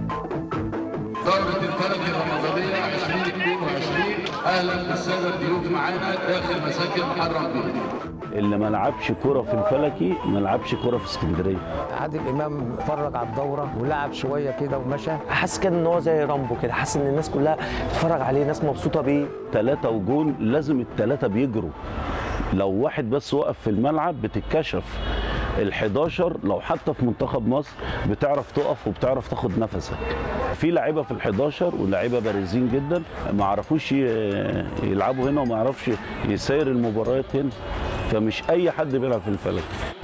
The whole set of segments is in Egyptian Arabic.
دورة الفلك الرمضانية 2022 أهلا بالسادة الضيوف معانا داخل مساكن محرم بيه اللي ما لعبش كوره في الفلكي ما لعبش كوره في اسكندريه عادل امام اتفرج على الدوره ولعب شويه كده ومشى حاسس كده ان هو زي رامبو كده حاسس ان الناس كلها بتتفرج عليه ناس مبسوطه بيه ثلاثة وجون لازم الثلاثة بيجروا لو واحد بس وقف في الملعب بتتكشف ال11 لو حتى في منتخب مصر بتعرف تقف وبتعرف تاخد نفسك في لعيبه في ال11 ولاعيبه بارزين جدا ما عرفوش ي- يلعبوا هنا وما يعرفش يسير المباريات هنا فمش اي حد بيلعب في الفلك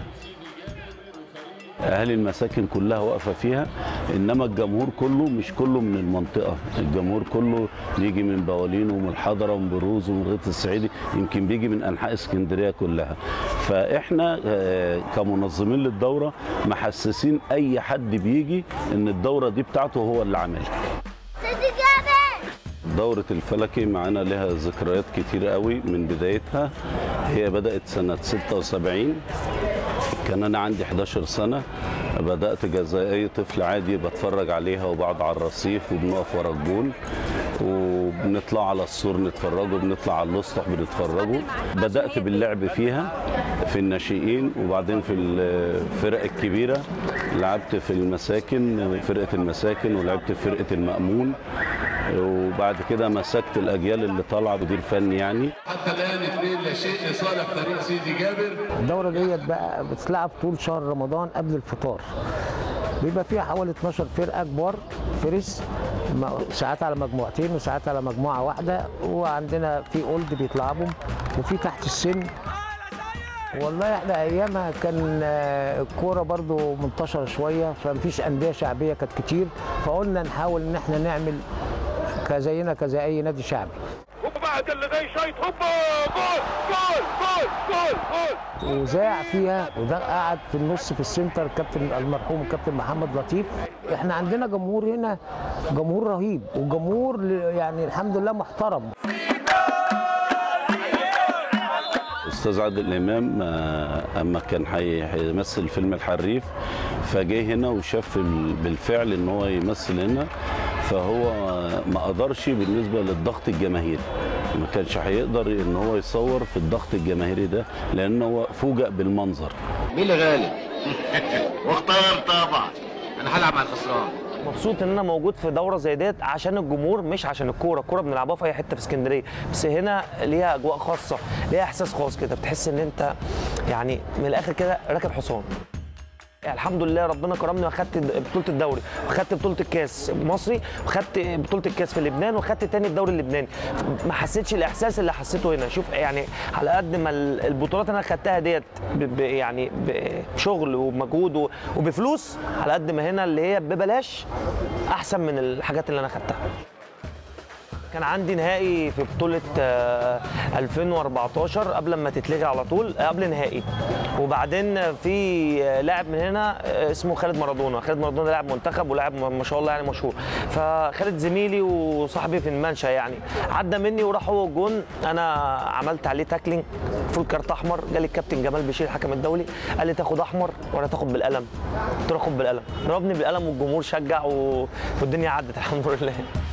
اهالي المساكن كلها واقفه فيها انما الجمهور كله مش كله من المنطقه الجمهور كله بيجي من بوالين ومن الحضره ومن بروز ومن غيط الصعيدي يمكن بيجي من انحاء اسكندريه كلها فاحنا آه، كمنظمين للدوره محسسين اي حد بيجي ان الدوره دي بتاعته هو اللي عاملها سيدي جابر دورة الفلكي معانا لها ذكريات كتير قوي من بدايتها هي بدأت سنة 76 كان أنا عندي 11 سنة بدأت زي أي طفل عادي بتفرج عليها وبقعد على الرصيف وبنقف ورا الجون وبنطلع على السور نتفرجوا بنطلع على الاسطح بنتفرجوا بدأت باللعب فيها في الناشئين وبعدين في الفرق الكبيرة لعبت في المساكن فرقة المساكن ولعبت في فرقة المأمون وبعد كده مسكت الأجيال اللي طالعة مدير فني يعني حتى الآن اثنين لا شيء لصالح فريق سيدي جابر الدوره ديت بقى بتتلعب طول شهر رمضان قبل الفطار بيبقى فيها حوالي 12 فرقه كبار فرس م- ساعات على مجموعتين وساعات على مجموعه واحده وعندنا في اولد بيتلعبوا وفي تحت السن والله احنا ايامها كان آه، الكوره برضو منتشره شويه فمفيش انديه شعبيه كانت كتير فقلنا نحاول ان احنا نعمل كزينا كزي اي نادي شعبي وبعد اللي جاي شايط هوبا جول جول جول جول جول وزاع فيها وده قعد في النص في السنتر الكابتن المرحوم الكابتن محمد لطيف احنا عندنا جمهور هنا جمهور رهيب وجمهور ل- يعني الحمد لله محترم استاذ عادل امام آه، اما كان هي- هيمثل فيلم الحريف فجه هنا وشاف ال- بالفعل ان هو يمثل هنا فهو ما قدرش بالنسبه للضغط الجماهيري ما كانش هيقدر ان هو يصور في الضغط الجماهيري ده لان هو فوجئ بالمنظر مين اللي غالب؟ واختار طبعا انا هلعب مع الخسران مبسوط ان انا موجود في دوره زي ديت عشان الجمهور مش عشان الكوره الكوره بنلعبها في اي حته في اسكندريه بس هنا ليها اجواء خاصه ليها احساس خاص كده بتحس ان انت يعني من الاخر كده راكب حصان الحمد لله ربنا كرمني واخدت بطوله الدوري واخدت بطوله الكاس مصري وخدت بطوله الكاس في لبنان واخدت تاني الدوري اللبناني ما حسيتش الاحساس اللي حسيته هنا شوف يعني على قد ما ال- البطولات اللي انا خدتها ديت ب- ب- يعني بشغل ومجهود و- وبفلوس على قد ما هنا اللي هي ببلاش احسن من الحاجات اللي انا خدتها كان عندي نهائي في بطولة آه، 2014 قبل ما تتلغي على طول آه، قبل نهائي وبعدين في آه، لاعب من هنا آه، اسمه خالد مارادونا خالد مارادونا لاعب منتخب ولاعب ما ما شاء الله يعني مشهور فخالد زميلي وصاحبي في المنشا يعني عدى مني وراح هو الجون انا عملت عليه تاكلينج المفروض كارت احمر جالي الكابتن جمال بشير الحكم الدولي قال لي تاخد احمر ولا تاخد بالقلم قلت له اخد بالقلم ضربني بالقلم والجمهور شجع و... والدنيا عدت الحمد لله